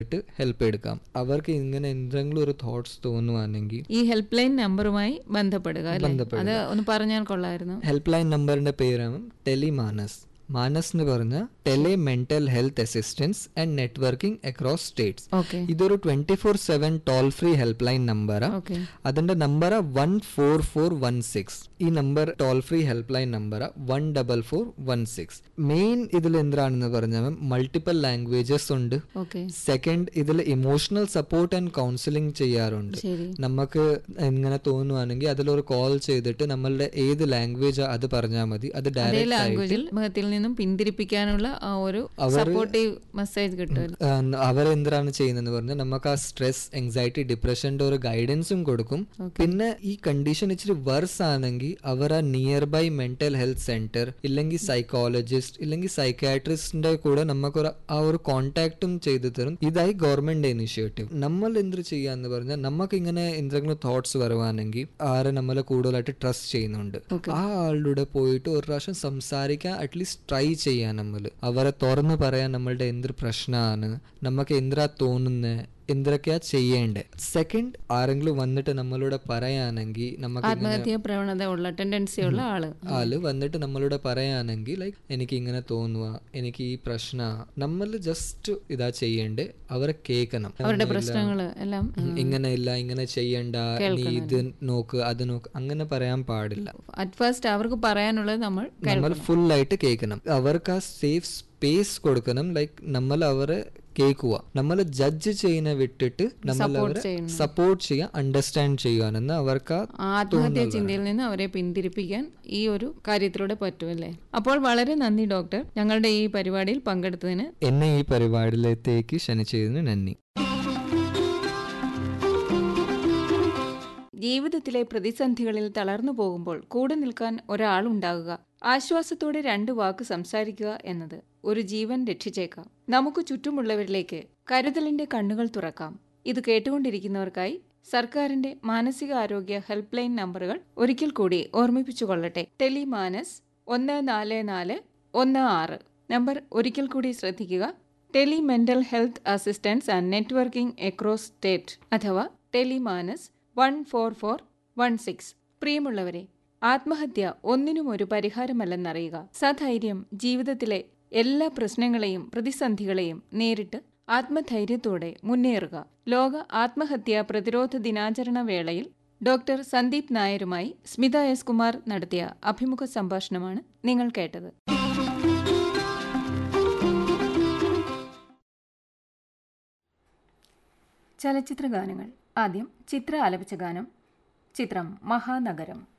ചെയ്തിട്ട് ഹെൽപ്പ് എടുക്കാം അവർക്ക് ഇങ്ങനെ എന്തെങ്കിലും ഒരു തോട്ട്സ് തോന്നുവാണെങ്കിൽ ഈ ഹെൽപ്പ് ലൈൻ നമ്പറുമായി ബന്ധപ്പെടുക അല്ലേ ബന്ധപ്പെടുക. അത് ഒന്ന് പറഞ്ഞാൽ കൊള്ളായിരുന്നു ഹെൽപ്പ് ലൈൻ നമ്പറിന്റെ പേരാണ് ടെലിമാനസ് മാനസ് എന്ന് പറഞ്ഞ tele mental health assistance and networking across states okay ഇതൊരു twenty four seven toll free help line നമ്പറാ ഓക്കെ അതിന്റെ number one four four one six ഈ number toll free help line number one double four one six main ഇതിൽ എന്താണെന്ന് പറഞ്ഞാൽ multiple languages ഉണ്ട് okay second ഇതിൽ emotional support and counselling ചെയ്യാറുണ്ട് ശരി നമുക്ക് ഇങ്ങനെ തോന്നുവാണെങ്കിൽ അതിലൊരു കോൾ ചെയ്തിട്ട് നമ്മളുടെ ഏത് ലാംഗ്വേജ് അത് പറഞ്ഞാൽ മതി അത് അതേ ഡയറക്റ്റ് ലാംഗ്വേജിൽ മുഖത്തിൽ നിന്നും പിന്തിരിപ്പിക്കാനുള്ള ആ ഒരു സപ്പോർട്ടീവ് മെസ്സേജ് കിട്ടുമല്ലോ അവരെന്താണ് ചെയ്യുന്നതെന്ന് പറഞ്ഞാൽ നമുക്ക് ആ സ്ട്രെസ് എങ്സൈറ്റി ഡിപ്രഷന്റെ ഒരു ഗൈഡൻസും കൊടുക്കും പിന്നെ ഈ കണ്ടീഷൻ ഇച്ചിരി വർസ് ആണെങ്കിൽ അവർ ആ near by mental health centre ഇല്ലെങ്കിൽ സൈക്കോളജിസ്റ്റ് ഇല്ലെങ്കിൽ സൈക്കാട്രിസ്റ്റിന്റെ കൂടെ നമുക്കൊരു ആ ഒരു കോണ്ടാക്റ്റും ചെയ്തു തരും ഇതായി ഗവൺമെന്റ് ഇനിഷ്യേറ്റീവ് നമ്മൾ എന്ത് ചെയ്യാന്ന് പറഞ്ഞാൽ നമുക്ക് ഇങ്ങനെ എന്തെങ്കിലും തോട്ട്സ് വരുവാണെങ്കിൽ ആരെ നമ്മളെ കൂടുതലായിട്ട് ട്രസ്റ്റ് ചെയ്യുന്നുണ്ട് ആ ആളുടെ പോയിട്ട് ഒരു പ്രാവശ്യം സംസാരിക്കാൻ അറ്റ്ലീസ്റ്റ് ട്രൈ ചെയ്യാൻ നമ്മൾ അവരെ തുറന്ന് പറയാൻ നമ്മളുടെ എന്തൊരു പ്രശ്നമാണ് നമുക്ക് എന്തിനാ തോന്നുന്നത് എന്തൊക്കെയാ ചെയ്യേണ്ടത് സെക്കൻഡ് ആരെങ്കിലും വന്നിട്ട് നമ്മളോട് പറയാണെങ്കിൽ നമുക്ക് ഇങ്ങനെ ആത്മഹത്യാ പ്രവണത ഉള്ള ടെൻഡൻസി ഉള്ള ആള് ആള് വന്നിട്ട് നമ്മളോട് പറയാണെങ്കിൽ ലൈക്ക് എനിക്ക് ഇങ്ങനെ തോന്നുക എനിക്ക് ഈ പ്രശ്ന നമ്മൾ ജസ്റ്റ് ഇതാ ചെയ്യേണ്ടത് അവരെ കേൾക്കണം അവരുടെ പ്രശ്നങ്ങൾ എല്ലാം ഉം, ഇങ്ങനെ ഇല്ല ഇങ്ങനെ ചെയ്യണ്ട നീ ഇത് നോക്ക് അത് നോക്ക് അങ്ങനെ പറയാൻ പാടില്ല അറ്റ് ഫസ്റ്റ് അവർക്ക് പറയാനുള്ളത് നമ്മൾ നമ്മൾ ഫുൾ ആയിട്ട് കേൾക്കണം അവർക്ക് ആ സേഫ് സ്പേസ് കൊടുക്കണം ലൈക്ക് നമ്മൾ അവരെ കേൾക്കുക നമ്മൾ ജഡ്ജ് ചെയ്യുന്ന വിട്ടിട്ട് നമ്മൾ അവരെ ചെയ്യണം. സപ്പോർട്ട് ചെയ്യുക അണ്ടർസ്റ്റാൻഡ് ചെയ്യാനെന്ന് അവർക്ക് ആ ആത്മഹത്യാ ചിന്തയിൽ നിന്ന് അവരെ പിന്തിരിപ്പിക്കാൻ ഈ ഒരു കാര്യത്തിലൂടെ പറ്റുമല്ലേ അപ്പോൾ വളരെ നന്ദി ഡോക്ടർ ഞങ്ങളുടെ ഈ പരിപാടിയിൽ പങ്കെടുത്തതിന് എന്നെ ഈ പരിപാടിയിലേക്ക് ക്ഷണിച്ചതിന് നന്ദി ജീവിതത്തിലെ പ്രതിസന്ധികളിൽ തളർന്നു പോകുമ്പോൾ കൂടെ നിൽക്കാൻ ഒരാളുണ്ടാകുക ആശ്വാസത്തോടെ രണ്ട് വാക്ക് സംസാരിക്കുക എന്നത് ഒരു ജീവൻ രക്ഷിച്ചേക്കാം നമുക്ക് ചുറ്റുമുള്ളവരിലേക്ക് കരുതലിന്റെ കണ്ണുകൾ തുറക്കാം ഇത് കേട്ടുകൊണ്ടിരിക്കുന്നവർക്കായി സർക്കാരിന്റെ മാനസികാരോഗ്യ ഹെൽപ്പ് ലൈൻ നമ്പറുകൾ ഒരിക്കൽ കൂടി ഓർമ്മിപ്പിച്ചുകൊള്ളട്ടെ ടെലിമാനസ് ഒന്ന് നാല് നാല് ഒന്ന് ആറ് നമ്പർ ഒരിക്കൽ കൂടി ശ്രദ്ധിക്കുക tele mental health assistance and networking across state അഥവാ Telemanas one four four one six പ്രിയമുള്ളവരെ ആത്മഹത്യ ഒന്നിനും ഒരു പരിഹാരമല്ലെന്നറിയുക സധൈര്യം ജീവിതത്തിലെ എല്ലാ പ്രശ്നങ്ങളെയും പ്രതിസന്ധികളെയും നേരിട്ട് ആത്മധൈര്യത്തോടെ മുന്നേറുക ലോക ആത്മഹത്യാ പ്രതിരോധ ദിനാചരണ വേളയിൽ ഡോക്ടർ സന്ദീപ് നായരുമായി സ്മിത എസ് കുമാർ നടത്തിയ അഭിമുഖ സംഭാഷണമാണ് നിങ്ങൾ കേട്ടത് ചലച്ചിത്ര ഗാനങ്ങൾ ആദ്യം ചിത്ര ആലപിച്ച ഗാനം ചിത്രം മഹാനഗരം